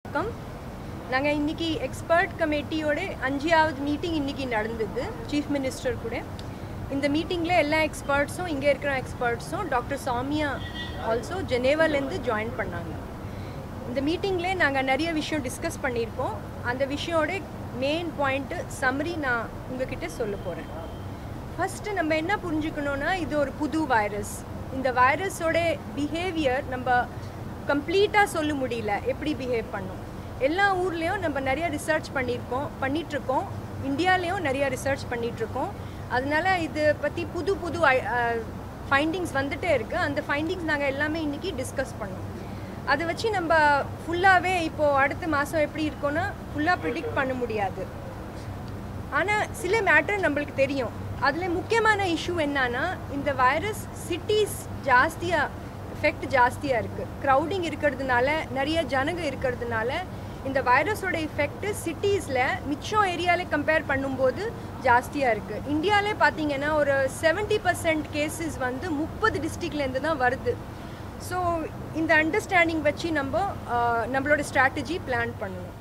வணக்கம் நாங்கள் இன்னைக்கு எக்ஸ்பர்ட் கமிட்டியோட அஞ்சாவது மீட்டிங் இன்னைக்கு நடந்தது சீஃப் மினிஸ்டர் கூட இந்த மீட்டிங்கில் எல்லா எக்ஸ்பர்ட்ஸும் இங்கே இருக்கிற எக்ஸ்பர்ட்ஸும் டாக்டர் சாமியா ஆல்சோ ஜெனேவாலேருந்து ஜாயின் பண்ணாங்க இந்த மீட்டிங்கில் நாங்கள் நிறைய விஷயம் டிஸ்கஸ் பண்ணியிருக்கோம் அந்த விஷயோட மெயின் பாயிண்ட்டு சம்மரி நான் உங்ககிட்ட சொல்ல போகிறேன் ஃபஸ்ட்டு நம்ம என்ன புரிஞ்சுக்கணுன்னா இது ஒரு புது வைரஸ் இந்த வைரஸோட பிஹேவியர் நம்ம கம்ப்ளீட்டாக சொல்ல முடியல எப்படி பிஹேவ் பண்ணும் எல்லா ஊர்லேயும் நம்ம நிறைய ரிசர்ச் பண்ணியிருக்கோம் பண்ணிகிட்ருக்கோம் இந்தியாலேயும் நிறைய ரிசர்ச் பண்ணிகிட்ருக்கோம் அதனால இது பற்றி புது புது ஃபைண்டிங்ஸ் வந்துட்டே இருக்குது அந்த ஃபைண்டிங்ஸ் நாங்கள் எல்லாமே இன்றைக்கி டிஸ்கஸ் பண்ணோம் அதை வச்சு நம்ம ஃபுல்லாகவே இப்போது அடுத்த மாதம் எப்படி இருக்கோன்னா ஃபுல்லாக ப்ரிடிக்ட் பண்ண முடியாது ஆனால் சில மேட்டர் நம்மளுக்கு தெரியும் அதில் முக்கியமான இஷ்யூ என்னன்னா இந்த வைரஸ் சிட்டிஸ் ஜாஸ்தியாக எஃபெக்ட் ஜாஸ்தியாக இருக்குது க்ரௌடிங் இருக்கிறதுனால நிறைய ஜனங்க இருக்கிறதுனால இந்த வைரஸோட எஃபெக்ட் சிட்டிஸில் மிச்சம் ஏரியாவில் கம்பேர் பண்ணும்போது ஜாஸ்தியாக இருக்குது இந்தியாவிலே பார்த்தீங்கன்னா ஒரு செவன்ட்டி பர்சன்ட் கேசஸ் வந்து முப்பது டிஸ்ட்ரிக்ட்லேருந்து தான் வருது ஸோ இந்த அண்டர்ஸ்டாண்டிங் வச்சு நம்ம ஆஹ், நம்மளோட ஸ்ட்ராட்டஜி பிளான் பண்ணணும்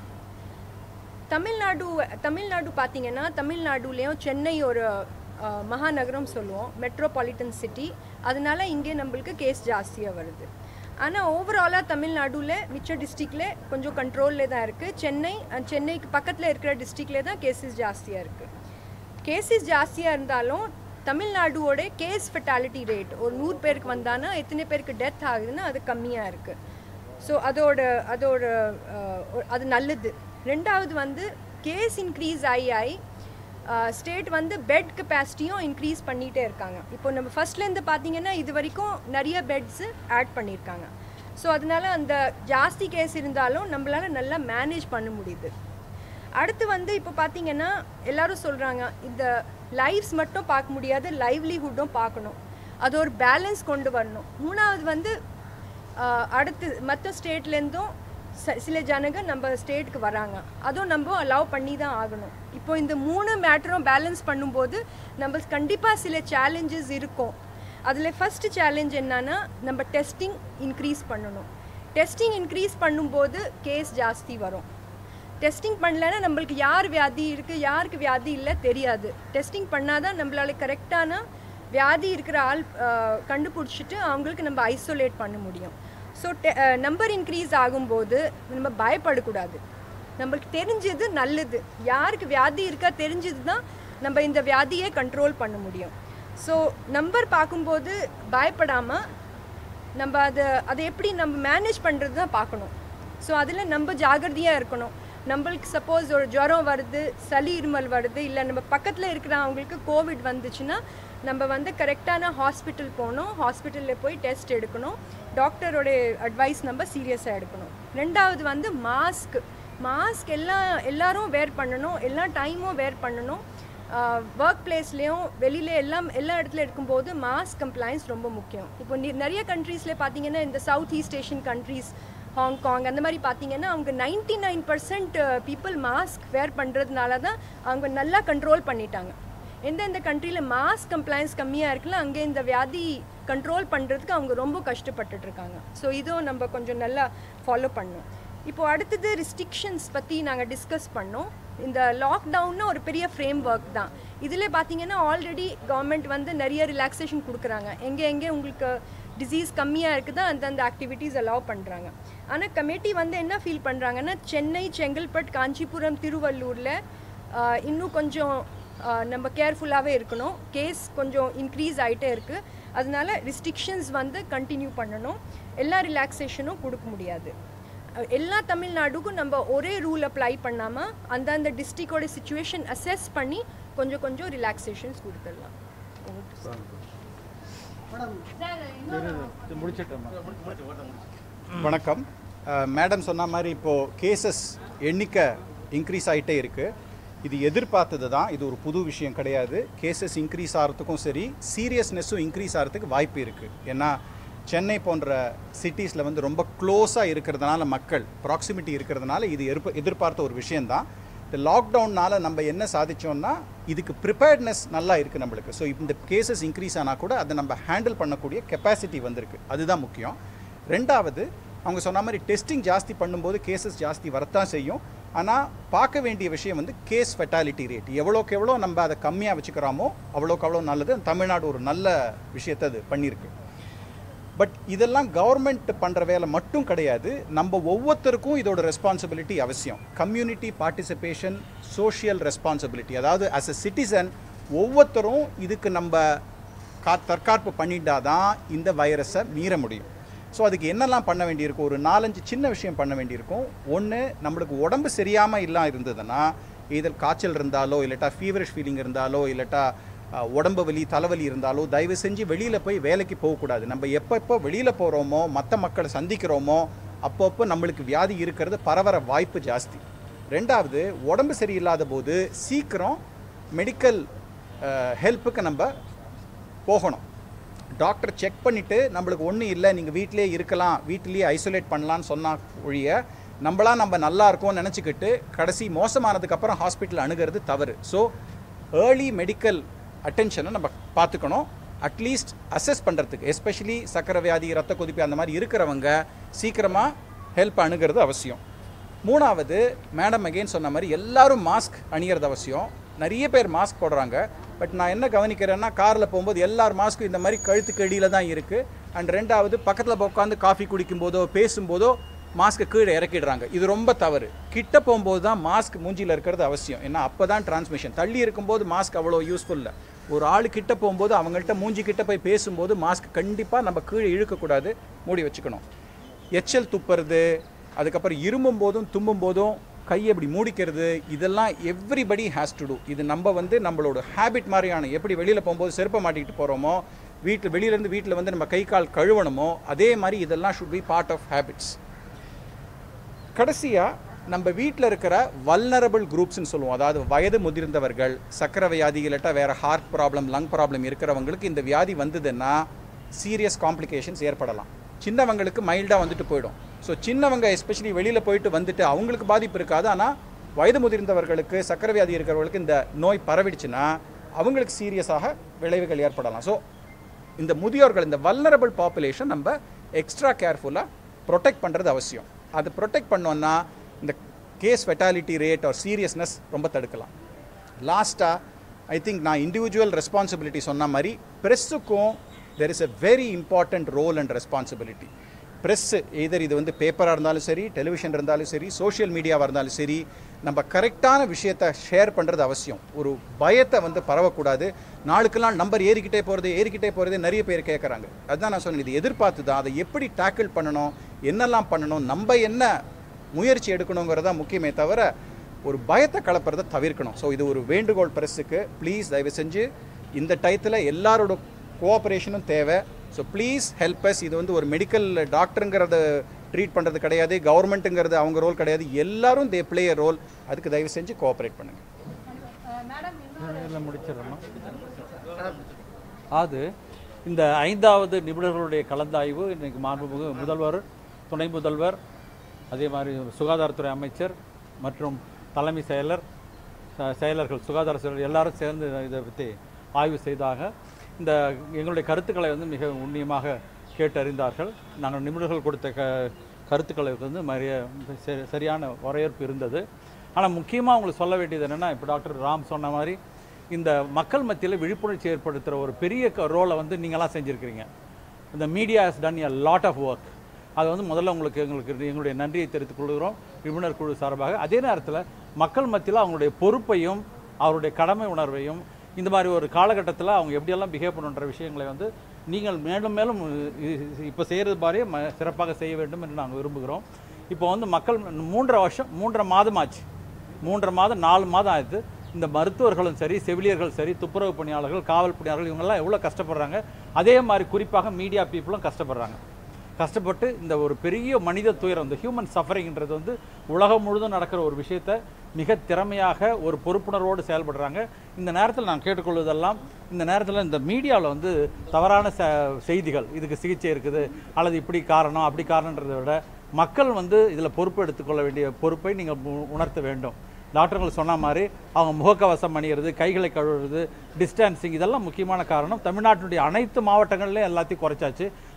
தமிழ்நாடு தமிழ்நாடு பார்த்தீங்கன்னா தமிழ்நாடுலேயும் சென்னை ஒரு அஹ், மகாநகரம் சொல்லுவோம் மெட்ரோபாலிட்டன் சிட்டி அதனால இங்கே நம்மளுக்கு கேஸ் ஜாஸ்தியாக வருது ஆனால் ஓவராலாக தமிழ்நாடுல மிச்ச டிஸ்ட்ரிக்டில் கொஞ்சம் கண்ட்ரோலில் தான் இருக்குது சென்னை அஹ், சென்னைக்கு பக்கத்தில் இருக்கிற டிஸ்ட்ரிக்ட்ல தான் கேசஸ் ஜாஸ்தியாக இருக்குது கேசஸ் ஜாஸ்தியாக இருந்தாலும் தமிழ்நாடுவோட கேஸ் ஃபெட்டாலிட்டி ரேட் ஒரு நூறு பேருக்கு வந்தானா எத்தனை பேருக்கு டெத் ஆகுதுன்னா அது கம்மியாக இருக்குது ஸோ அதோட அதோட அஹ், ஒ- அது நல்லது ரெண்டாவது வந்து கேஸ் இன்க்ரீஸ் ஆகி ஆகி ஸ்டேட் வந்து பெட் கெப்பாசிட்டியும் இன்க்ரீஸ் பண்ணிகிட்டே இருக்காங்க இப்போ நம்ம ஃபர்ஸ்ட்லேருந்து பார்த்தீங்கன்னா இது வரைக்கும் நிறைய பெட்ஸு ஆட் பண்ணியிருக்காங்க ஸோ அதனால அந்த ஜாஸ்தி கேஸ் இருந்தாலும் நம்மளால நல்லா மேனேஜ் பண்ண முடியுது அடுத்து வந்து இப்போ பார்த்தீங்கன்னா எல்லாரும் சொல்கிறாங்க இந்த லைஃப்ஸ் மட்டும் பார்க்க முடியாது லைவ்லிஹுட்டும் பார்க்கணும் அது ஒரு பேலன்ஸ் கொண்டு வரணும் மூணாவது வந்து ஆஹ், அடுத்து மற்ற ஸ்டேட்லேருந்தும் சில ஜனங்க நம்ம ஸ்டேட்டுக்கு வராங்க அதுவும் நம்ம அலோவ் பண்ணி தான் ஆகணும் இப்போ இந்த மூணு மேட்டரும் பேலன்ஸ் பண்ணும்போது நம்ம கண்டிப்பாக சில சேலஞ்சஸ் இருக்கும் அதில் ஃபஸ்ட்டு சேலஞ்ச் என்னன்னா நம்ம டெஸ்டிங் இன்க்ரீஸ் பண்ணணும் டெஸ்டிங் இன்க்ரீஸ் பண்ணும்போது கேஸ் ஜாஸ்தி வரும் டெஸ்டிங் பண்ணலைன்னா நம்மளுக்கு யார் வியாதி இருக்குது யாருக்கு வியாதி இல்லை தெரியாது டெஸ்டிங் பண்ணாதான் நம்மளால கரெக்டான வியாதி இருக்கிற ஆள் அஹ், கண்டுபிடிச்சிட்டு அவங்களுக்கு நம்ம ஐசோலேட் பண்ண முடியும் ஸோ நம்பர் இன்க்ரீஸ் ஆகும்போது நம்ம பயப்படக்கூடாது நம்மளுக்கு தெரிஞ்சது நல்லது யாருக்கு வியாதி இருக்கா தெரிஞ்சது தான் நம்ம இந்த வியாதியை கண்ட்ரோல் பண்ண முடியும் ஸோ நம்பர் பார்க்கும்போது பயப்படாமல் நம்ம அதை அதை எப்படி நம்ம மேனேஜ் பண்ணுறது தான் பார்க்கணும் ஸோ அதில் நம்ம ஜாகிரதையாக இருக்கணும் நம்மளுக்கு சப்போஸ் ஒரு ஜுரம் வருது சளி இருமல் வருது இல்லை நம்ம பக்கத்தில் இருக்கிற அவங்களுக்கு கோவிட் வந்துச்சுன்னா நம்ம வந்து கரெக்டான ஹாஸ்பிட்டல் போகணும் ஹாஸ்பிட்டலில் போய் டெஸ்ட் எடுக்கணும் டாக்டரோட அட்வைஸ் நம்ம சீரியஸாக எடுக்கணும் ரெண்டாவது வந்து மாஸ்க் மாஸ்க் எல்லாம் எல்லாரும் வேர் பண்ணணும் எல்லா டைமும் வேர் பண்ணணும் ஒர்க் பிளேஸ்லேயும் வெளியில எல்லாம் எல்லா இடத்துல இருக்கும்போது மாஸ்க் கம்ப்ளைன்ஸ் ரொம்ப முக்கியம் இப்போ நி- நிறைய கண்ட்ரீஸில் பார்த்தீங்கன்னா இந்த south east Asian countries Hong அந்த மாதிரி பார்த்தீங்கன்னா அவங்க ninety nine percent people mask wear பண்ணுறதுனால தான் அவங்க நல்லா கண்ட்ரோல் பண்ணிட்டாங்க எந்தெந்த கண்ட்ரியில் மாஸ்க் கம்ப்ளைன்ஸ் கம்மியாக இருக்குல்ல அங்கே இந்த வியாதி கண்ட்ரோல் பண்ணுறதுக்கு அவங்க ரொம்ப கஷ்டப்பட்டுட்டு இருக்காங்க ஸோ இதுவும் நம்ம கொஞ்சம் நல்லா ஃபாலோ பண்ணணும் இப்போ அடுத்தது ரெஸ்ட்ரிக்ஷன்ஸ் பற்றி நாங்கள் டிஸ்கஸ் பண்ணோம் இந்த லாக்டவுன்னா ஒரு பெரிய ஃப்ரேம் ஒர்க் தான் இதில் பார்த்தீங்கன்னா ஆல்ரெடி கவர்மெண்ட் வந்து நிறைய ரிலாக்ஸேஷன் கொடுக்குறாங்க எங்கே எங்கே உங்களுக்கு டிசீஸ் கம்மியாக இருக்குதோ அந்தந்த ஆக்டிவிட்டீஸ் அலோவ் பண்ணுறாங்க ஆனால் கமிட்டி வந்து என்ன ஃபீல் பண்ணுறாங்கன்னா சென்னை செங்கல்பட்டு காஞ்சிபுரம் திருவள்ளூரில் ஆஹ், இன்னும் கொஞ்சம் ஆஹ், நம்ம கேர்ஃபுல்லாகவே இருக்கணும் கேஸ் கொஞ்சம் இன்க்ரீஸ் ஆகிட்டே இருக்குது அதனால ரெஸ்ட்ரிக்ஷன்ஸ் வந்து கண்டினியூ பண்ணணும் எல்லா ரிலாக்ஸேஷனும் கொடுக்க முடியாது அஹ் எல்லா தமிழ்நாடுக்கும் நம்ம ஒரே ரூல் அப்ளை பண்ணாமல் அந்தந்த டிஸ்ட்ரிக்டோட சுச்சுவேஷன் அசஸ் பண்ணி கொஞ்சம் கொஞ்சம் ரிலாக்ஸேஷன்ஸ் கொடுத்துடலாம் வணக்கம் மேடம் சொன்ன மாதிரி இப்போது கேசஸ் எண்ணிக்கை இன்க்ரீஸ் ஆகிட்டே இருக்குது இது எதிர்பார்த்தது தான் இது ஒரு புது விஷயம் கிடையாது கேசஸ் இன்க்ரீஸ் ஆகிறதுக்கும் சரி சீரியஸ்னஸும் இன்க்ரீஸ் ஆகிறதுக்கு வாய்ப்பு இருக்குது ஏன்னா சென்னை போன்ற சிட்டிஸில் வந்து ரொம்ப க்ளோஸாக இருக்கிறதுனால மக்கள் ப்ராக்சிமிட்டி இருக்கிறதுனால இது எதிர்ப்பு எதிர்பார்த்த ஒரு விஷயந்தான் இந்த லாக்டவுன்னால நம்ம என்ன சாதிச்சோம்னா இதுக்கு ப்ரிப்பேர்ட்னஸ் நல்லா இருக்குது நம்மளுக்கு ஸோ இந்த கேசஸ் இன்க்ரீஸ் ஆனால் கூட அதை நம்ம ஹேண்டில் பண்ணக்கூடிய கெப்பாசிட்டி வந்திருக்கு அதுதான் முக்கியம் ரெண்டாவது அவங்க சொன்ன மாதிரி டெஸ்டிங் ஜாஸ்தி பண்ணும்போது கேசஸ் ஜாஸ்தி வரத்தான் செய்யும் ஆனால் பார்க்க வேண்டிய விஷயம் வந்து கேஸ் ஃபெட்டாலிட்டி ரேட் எவ்வளோக்கு எவ்வளோ நம்ம அதை கம்மியாக வச்சுக்கிறோமோ அவ்வளோக்கு அவ்வளோ நல்லது தமிழ்நாடு ஒரு நல்ல விஷயத்தை அது பண்ணியிருக்கு பட் இதெல்லாம் கவர்மெண்ட் பண்ணுற வேலை மட்டும் கிடையாது நம்ம ஒவ்வொருத்தருக்கும் இதோட ரெஸ்பான்சிபிலிட்டி அவசியம் கம்யூனிட்டி பார்ட்டிசிபேஷன் சோஷியல் ரெஸ்பான்சிபிலிட்டி அதாவது அஸ் அ சிட்டிசன் ஒவ்வொருத்தரும் இதுக்கு நம்ம கா தற்காப்பு பண்ணிட்டாதான் இந்த வைரஸை மீற முடியும் ஸோ அதுக்கு என்னெல்லாம் பண்ண வேண்டியிருக்கும் ஒரு நாலஞ்சு சின்ன விஷயம் பண்ண வேண்டியிருக்கும் ஒன்று நம்மளுக்கு உடம்பு சரியாமல் இல்லாம இருந்ததுன்னா இதில் காய்ச்சல் இருந்தாலோ இல்லட்டா ஃபீவரிஷ் ஃபீலிங் இருந்தாலோ இல்லட்டா அஹ், உடம்பு வலி தலைவலி இருந்தாலோ தயவு செஞ்சு வெளியில் போய் வேலைக்கு போகக்கூடாது நம்ம எப்போ எப்போ வெளியில் போகிறோமோ மற்ற மக்களை சந்திக்கிறோமோ அப்பப்போ நம்மளுக்கு வியாதி இருக்கிறது பரவற வாய்ப்பு ஜாஸ்தி ரெண்டாவது உடம்பு சரியில்லாத போது சீக்கிரம் மெடிக்கல் ஹெல்ப்புக்கு நம்ம போகணும் டாக்டர் செக் பண்ணிவிட்டு நம்மளுக்கு ஒன்றும் இல்லை நீங்கள் வீட்டிலே இருக்கலாம் வீட்டிலேயே ஐசோலேட் பண்ணலான்னு சொன்னா ஒழிய நம்மளா நம்ம நல்லா இருக்கோம்னு நினச்சிக்கிட்டு கடைசி மோசமானதுக்கப்புறம் ஹாஸ்பிட்டல் அணுகிறது தவறு ஸோ ஏர்லி மெடிக்கல் அட்டென்ஷனை நம்ம பார்த்துக்கணும் அட்லீஸ்ட் அசஸ் பண்ணுறதுக்கு எஸ்பெஷலி சக்கரை வியாதி ரத்த கொதிப்பு அந்த மாதிரி இருக்கிறவங்க சீக்கிரமாக ஹெல்ப் அணுகிறது அவசியம் மூணாவது மேடம் அகெயின் சொன்ன மாதிரி எல்லாரும் மாஸ்க் அணியறது அவசியம் நிறைய பேர் மாஸ்க் போடுறாங்க பட் நான் என்ன கவனிக்கிறேன்னா காரில் போகும்போது எல்லார் மாஸ்க்கும் இந்த மாதிரி கழுத்துக்கு அடியில் தான் இருக்குது அண்ட் ரெண்டாவது பக்கத்தில் உட்காந்து காஃபி குடிக்கும்போதோ பேசும்போதோ மாஸ்க்கை கீழே இறக்கிடுறாங்க இது ரொம்ப தவறு கிட்ட போகும்போது தான் மாஸ்க் மூஞ்சியில் இருக்கிறது அவசியம் ஏன்னா அப்போ தான் டிரான்ஸ்மிஷன் தள்ளி இருக்கும்போது மாஸ்க் அவ்வளோ யூஸ்ஃபுல் இல்லை ஒரு ஆள் கிட்ட போகும்போது அவங்கள்ட்ட மூஞ்சி கிட்ட போய் பேசும்போது மாஸ்க் கண்டிப்பாக நம்ம கீழே இழுக்கக்கூடாது மூடி வச்சுக்கணும் எச்சல் துப்புறது அதுக்கப்புறம் இருமும் போதும் தும்பும் போதும் கையை இப்படி மூடிக்கிறது இதெல்லாம் எவ்ரிபடி ஹேஸ் டு டூ இது நம்ம வந்து நம்மளோட ஹேபிட் மாதிரியான எப்படி வெளியில் போகும்போது செருப்பை மாட்டிக்கிட்டு போகிறோமோ வீட்டில் வெளியிலேருந்து வீட்டில் வந்து நம்ம கை கால் கழுவணுமோ அதே மாதிரி இதெல்லாம் should be part of habits கடைசியாக நம்ம வீட்டில் இருக்கிற வல்னரபிள் குரூப்ஸ்னு சொல்லுவோம் அதாவது வயது முதிர்ந்தவர்கள் சக்கரை வியாதி இல்லாட்டா வேறு ஹார்ட் ப்ராப்ளம் லங் ப்ராப்ளம் இருக்கிறவங்களுக்கு இந்த வியாதி வந்ததுன்னா சீரியஸ் காம்ப்ளிகேஷன்ஸ் ஏற்படலாம் சின்னவங்களுக்கு மைல்டாக வந்துட்டு போயிடும் ஸோ சின்னவங்க எஸ்பெஷலி வெளியில் போயிட்டு வந்துட்டு அவங்களுக்கு பாதிப்பு இருக்காது ஆனால் வயது முதிர்ந்தவர்களுக்கு சக்கரை வியாதி இருக்கிறவங்களுக்கு இந்த நோய் பரவிடுச்சுன்னா அவங்களுக்கு சீரியஸாக விளைவுகள் ஏற்படலாம் ஸோ இந்த முதியோர்கள் இந்த வல்னரபிள் பாப்புலேஷன் நம்ம எக்ஸ்ட்ரா கேர்ஃபுல்லாக ப்ரொடெக்ட் பண்ணுறது அவசியம் அது ப்ரொடெக்ட் பண்ணோன்னா இந்த case fatality rate or seriousness ரொம்ப தடுக்கலாம் லாஸ்ட்டாக ஐ திங்க் நான் இண்டிவிஜுவல் ரெஸ்பான்சிபிலிட்டி சொன்ன மாதிரி ப்ரெஸ்ஸுக்கும் there is a very important role and responsibility press either இது வந்து பேப்பராக இருந்தாலும் சரி டெலிவிஷன் இருந்தாலும் சரி சோஷியல் மீடியாவாக இருந்தாலும் சரி நம்ம கரெக்டான விஷயத்தை ஷேர் பண்ணுறது அவசியம் ஒரு பயத்தை வந்து பரவக்கூடாது நாளுக்கெல்லாம் நம்பர் ஏறிக்கிட்டே போகிறது ஏறிக்கிட்டே போகிறது நிறைய பேர் கேட்குறாங்க அதுதான் நான் சொன்னேன் இது எதிர்பார்த்து தான் அதை எப்படி டேக்கிள் பண்ணணும் என்னெல்லாம் பண்ணணும் நம்ம என்ன முயற்சி எடுக்கணுங்கிறதா முக்கியமே தவிர ஒரு பயத்தை கலப்புறதை தவிர்க்கணும் ஸோ இது ஒரு வேண்டுகோள் பிரஸுக்கு ப்ளீஸ் தயவு செஞ்சு இந்த டயத்தில் எல்லாரோட கோஆப்ரேஷனும் தேவை ஸோ ப்ளீஸ் ஹெல்ப் அஸ் இது வந்து ஒரு மெடிக்கல் டாக்டருங்கிறத ட்ரீட் பண்ணுறது கிடையாது கவர்மெண்ட்டுங்கிறது அவங்க ரோல் கிடையாது எல்லாரும் தே பிளே ரோல் அதுக்கு தயவு செஞ்சு கோஆப்ரேட் பண்ணுங்கள் இதில் முடிச்சிடணும் அது இந்த ஐந்தாவது நிபுணர்களுடைய கலந்தாய்வு இன்னைக்கு மாண்புமிகு முதல்வர் துணை முதல்வர் அதே மாதிரி சுகாதாரத்துறை அமைச்சர் மற்றும் தலைமை செயலர் ச- செயலர்கள் சுகாதார செயலர் எல்லாரும் சேர்ந்து இதை பற்றி ஆய்வு செய்தாக இந்த எங்களுடைய கருத்துக்களை வந்து மிக உன்னியமாக கேட்டறிந்தார்கள் நாங்கள் நிபுணர்கள் கொடுத்த க கருத்துக்களுக்கு வந்து மரிய சரி- சரியான வரவேற்பு இருந்தது ஆனால் முக்கியமாக உங்களுக்கு சொல்ல வேண்டியது என்னென்னா இப்போ டாக்டர் ராம் சொன்ன மாதிரி இந்த மக்கள் மத்தியில் விழிப்புணர்ச்சி ஏற்படுத்துகிற ஒரு பெரிய ரோலை வந்து நீங்களாம் செஞ்சுருக்கிறீங்க இந்த media has done a lot of work அது வந்து முதல்ல உங்களுக்கு எங்களுக்கு எங்களுடைய நன்றியை தெரிவித்துக் கொள்கிறோம் நிபுணர் குழு சார்பாக அதே நேரத்தில் மக்கள் மத்தியில் அவங்களுடைய பொறுப்பையும் அவருடைய கடமை உணர்வையும் இந்த மாதிரி ஒரு காலகட்டத்தில் அவங்க எப்படியெல்லாம் பிஹேவ் பண்ணுன்ற விஷயங்களை வந்து நீங்கள் மேலும் மேலும் இப்போ செய்கிறது மாதிரியே ம சிறப்பாக செய்ய வேண்டும் என்று நாங்கள் விரும்புகிறோம் இப்போ வந்து மக்கள் மூன்றரை வருஷம் மூன்றரை மாதம் ஆச்சு மூன்றரை மாதம் நாலு மாதம் ஆயிடுது இந்த மருத்துவர்களும் சரி செவிலியர்கள் சரி துப்புரவு பணியாளர்கள் காவல் பணியாளர்கள் இவங்கெல்லாம் எவ்வளோ கஷ்டப்படுறாங்க அதே மாதிரி குறிப்பாக மீடியா பீப்புளும் கஷ்டப்படுறாங்க கஷ்டப்பட்டு இந்த ஒரு பெரிய மனித துயரம் இந்த ஹியூமன் சஃபரிங்ன்றது வந்து உலகம் முழுதும் நடக்கிற ஒரு விஷயத்தை மிக திறமையாக ஒரு பொறுப்புணர்வோடு செயல்படுறாங்க இந்த நேரத்தில் நான் கேட்டுக்கொள்வதெல்லாம் இந்த நேரத்தில் இந்த மீடியாவில் வந்து தவறான ச செய்திகள் இதுக்கு சிகிச்சை இருக்குது அல்லது இப்படி காரணம் அப்படி காரணன்றதை விட மக்கள் வந்து இதில் பொறுப்பு எடுத்துக்கொள்ள வேண்டிய பொறுப்பை நீங்கள் உ- உணர்த்த வேண்டும் டாக்டர்கள் சொன்ன மாதிரி அவங்க முகக்கவசம் அணியிறது கைகளை கழுவுறது டிஸ்டன்சிங் இதெல்லாம் முக்கியமான காரணம் தமிழ்நாட்டினுடைய அனைத்து மாவட்டங்கள்லையும் எல்லாத்தையும் குறைச்சாச்சு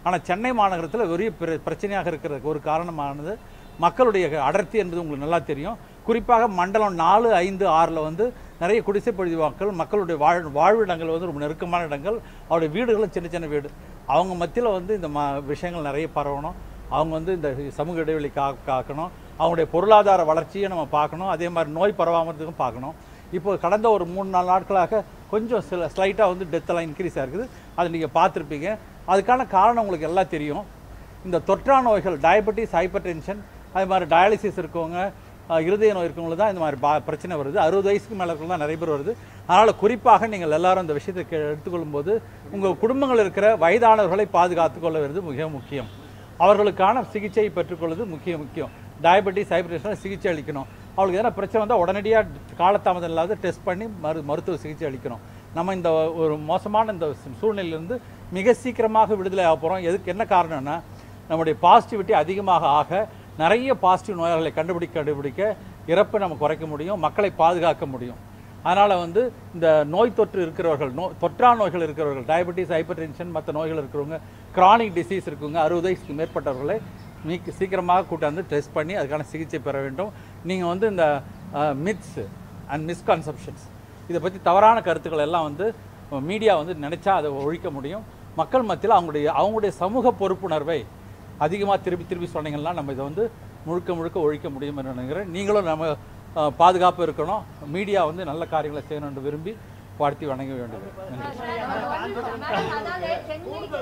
ஆனால் சென்னை மாநகரத்தில் பெரிய பிர- பிரச்சனையாக இருக்கிற ஒரு காரணமானது மக்களுடைய அடர்த்தி என்பது உங்களுக்கு நல்லா தெரியும் குறிப்பாக மண்டலம் நாலு ஐந்து ஆறில் வந்து நிறைய குடிசை பகுதி மக்கள் மக்களுடைய வாழ் வாழ்விடங்கள் வந்து ரொம்ப நெருக்கமான இடங்கள் அவருடைய வீடுகளும் சின்ன சின்ன வீடு அவங்க மத்தியில் வந்து இந்த ம விஷயங்கள் நிறைய பரவணும் அவங்க வந்து இந்த சமூக இடைவெளி கா காக்கணும் அவங்களுடைய பொருளாதார வளர்ச்சியை நம்ம பார்க்கணும் அதே மாதிரி நோய் பரவாமறதுக்கும் பார்க்கணும் இப்போ கடந்த ஒரு மூணு நாலு நாட்களாக கொஞ்சம் சில ஸ்லைட்டாக வந்து டெத்தெல்லாம் இன்க்ரீஸ் ஆகிருக்குது அது நீங்கள் பார்த்துருப்பீங்க அதுக்கான காரணம் உங்களுக்கு எல்லாம் தெரியும் இந்த தொற்றா நோய்கள் டயபெட்டிஸ் ஹைப்பர் டென்ஷன் அது மாதிரி டயாலிசிஸ் இருக்கவங்க அஹ், இருதய நோய் இருக்கவங்களுக்கு தான் இந்த மாதிரி பா பிரச்சனை வருது அறுபது வயசுக்கு மேலே இருக்கவங்க தான் நிறைய பேர் வருது அதனால் குறிப்பாக நீங்கள் எல்லாரும் இந்த விஷயத்தை கே- எடுத்துக்கொள்ளும்போது உங்கள் குடும்பங்கள் இருக்கிற வயதானவர்களை பாதுகாத்துக் கொள்ள வேண்டியது மிக முக்கியம் அவர்களுக்கான சிகிச்சை பெற்றுக்கொள்வது முக்கிய முக்கியம் டயபெட்டிஸ் ஹைப்பர்டென்ஷன் சிகிச்சை அளிக்கணும் அவளுக்கு எதனா பிரச்சனை வந்தால் உடனடியாக காலதாமதம் இல்லாத டெஸ்ட் பண்ணி மரு மருத்துவ சிகிச்சை அளிக்கணும் நம்ம இந்த ஒரு மோசமான இந்த சூழ்நிலையிலிருந்து மிக சீக்கிரமாக விடுதலை ஆக போகிறோம் எதுக்கு என்ன காரணம்னா நம்முடைய பாசிட்டிவிட்டி அதிகமாக ஆக நிறைய பாசிட்டிவ் நோயாளிகளை கண்டுபிடிக்க கண்டுபிடிக்க இறப்பை நம்ம குறைக்க முடியும் மக்களை பாதுகாக்க முடியும் அதனால் வந்து இந்த நோய் தொற்று இருக்கிறவர்கள் நோ தொற்றா நோய்கள் இருக்கிறவர்கள் டயபெட்டிஸ் ஹைப்பர் டென்ஷன் மற்ற நோய்கள் இருக்கிறவங்க கிரானிக் டிசீஸ் இருக்கவங்க அறுபது வயசுக்கு மேற்பட்டவர்களை மீக் சீக்கிரமாக கூட்டாந்து டெஸ்ட் பண்ணி அதுக்கான சிகிச்சை பெற வேண்டும் நீங்கள் வந்து இந்த மித்ஸ் அண்ட் மிஸ்கான்செப்ஷன்ஸ் இதை பற்றி தவறான கருத்துக்கள் எல்லாம் வந்து மீடியா வந்து நினச்சா அதை ஒழிக்க முடியும் மக்கள் மத்தியில் அவங்களுடைய அவங்களுடைய சமூக பொறுப்புணர்வை அதிகமாக திருப்பி திருப்பி சொன்னீங்கன்னா நம்ம இதை வந்து முழுக்க முழுக்க ஒழிக்க முடியும் என்று நினைக்கிறேன் நீங்களும் நம்ம அஹ், பாதுகாப்பு இருக்கணும் மீடியா வந்து நல்ல காரியங்களை செய்யணும் என்று விரும்பி வாழ்த்தி வணங்க வேண்டியது நன்றி மேடம் அதாவது சென்னைக்கு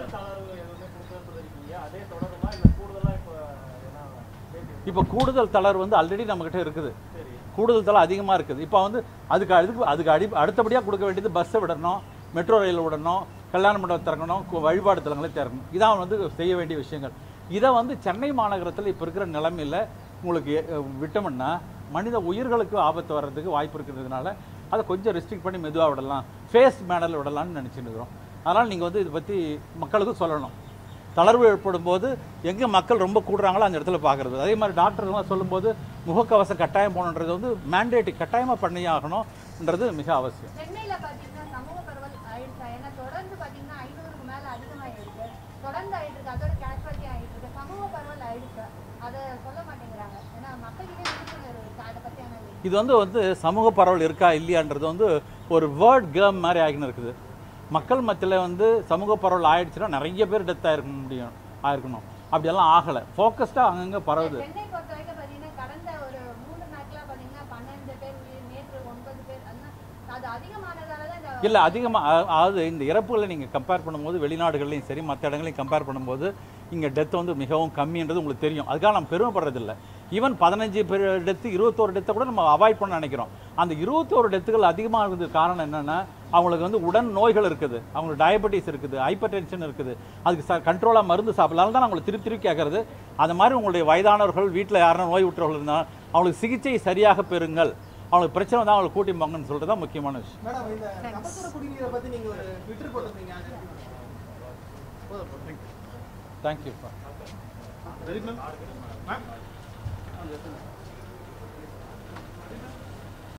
இப்போ கூடுதல் தளர் வந்து ஆல்ரெடி நம்மக்கிட்ட இருக்குது கூடுதல் தளர் அதிகமாக இருக்குது இப்போ வந்து அதுக்கு அதுக்கு அதுக்கு அடி அடுத்தபடியாக கொடுக்க வேண்டியது பஸ்ஸை விடணும் மெட்ரோ ரயில் விடணும் கல்யாண மண்டபம் திறக்கணும் கு- வழிபாடு தலங்களை திறக்கணும் இதான் வந்து செய்ய வேண்டிய விஷயங்கள் இதை வந்து சென்னை மாநகரத்தில் இப்போ இருக்கிற நிலைமையில் உங்களுக்கு அஹ், விட்டோம்னா மனித உயிர்களுக்கு ஆபத்து வர்றதுக்கு வாய்ப்பு இருக்கிறதுனால அதை கொஞ்சம் ரெஸ்ட்ரிக்ட் பண்ணி மெதுவாக விடலாம் ஃபேஸ் மேனரில் விடலாம்னு நினச்சிட்டு இருக்கிறோம் அதனால் நீங்கள் வந்து இதை பற்றி மக்களுக்கு சொல்லணும் தளர்வு ஏற்படும் போது எங்கே மக்கள் ரொம்ப கூடுறாங்களோ அந்த இடத்துல பார்க்குறது அதே மாதிரி டாக்டர்லாம் சொல்லும்போது முகக்கவசம் கட்டாயம் போகணுன்றது வந்து மேண்டேட்டி கட்டாயமாக பண்ணியே ஆகணும்ன்றது மிக அவசியம் சென்னையில பாத்தீங்கன்னா சமூக பரவல் ஆயிடுச்சா ஏன்னா தொடர்ந்து பாத்தீங்கன்னா ஐநூறுக்கு மேல அதிகமாயிருக்கு தொடர்ந்து ஆயிட்டு இருக்கு அதோட கேஷுவாலிட்டி ஆயிட்டு இருக்கு சமூக பரவல் ஆயிடுச்சு அதை சொல்ல மாட்டேங்கிறாங்க ஏன்னா மக்கள்கிட்ட விழிப்புணர்வு இருக்கு அதை பத்தியான இது வந்து வந்து சமூக பரவல் இருக்கா இல்லையான்றது வந்து ஒரு வேர்ட் கேம் மாதிரி ஆகின்னு இருக்குது மக்கள் மத்தியில் வந்து சமூக பரவல் ஆயிடுச்சுன்னா நிறைய பேர் டெத் ஆயிருக்க முடியும் ஆயிருக்கணும் அப்படியெல்லாம் ஆகலை ஃபோக்கஸ்டாக அங்கங்கே பரவுது சென்னை பொறுத்த வரைக்கும் பாத்தீங்கன்னா கடந்த ஒரு மூன்று நாட்களா பாத்தீங்கன்னா பன்னெண்டு பேர் உயிர் நேற்று ஒன்பது பேர் அதெல்லாம் அது அதிகமானதால தான் இந்த இல்லை அதிகமாக அதாவது இந்த இறப்புகளை நீங்கள் கம்பேர் பண்ணும்போது வெளிநாடுகள்லையும் சரி மற்ற இடங்களையும் கம்பேர் பண்ணும்போது இங்கே டெத் வந்து மிகவும் கம்மின்றது உங்களுக்கு தெரியும் அதுக்காக நம்ம பெருமைப்படுறதில்ல ஈவன் பதினஞ்சு பேர் டெத்து இருபத்தோரு டெத்தை கூட நம்ம அவாய்ட் பண்ண நினைக்கிறோம் அந்த இருபத்தோரு டெத்துகள் அதிகமாக இருக்கிறது காரணம் என்னென்னா அவங்களுக்கு வந்து உடன் நோய்கள் இருக்குது அவங்களுக்கு டயபெட்டிஸ் இருக்குது ஹைப்பர் டென்ஷன் இருக்குது அதுக்கு ச கண்ட்ரோலாக மருந்து சாப்பிடலாம் தான் அவங்களை திருப்பி திருப்பி கேட்கறது அந்த மாதிரி உங்களுடைய வயதானவர்கள் வீட்டில் யாரும் நோய் விட்டுறவர்கள் இருந்தால் அவங்களுக்கு சிகிச்சை சரியாக பெறுங்கள் அவங்களுக்கு பிரச்சனை தான் அவங்களை கூட்டி போங்கன்னு சொல்கிறது தான் முக்கியமான விஷயம் மேடம் இந்த கபசுர குடிநீரை பத்தி நீங்க ஒரு ட்விட்டர் போட்டிருந்தீங்க அது தேங்க்யூ வெரி மேம்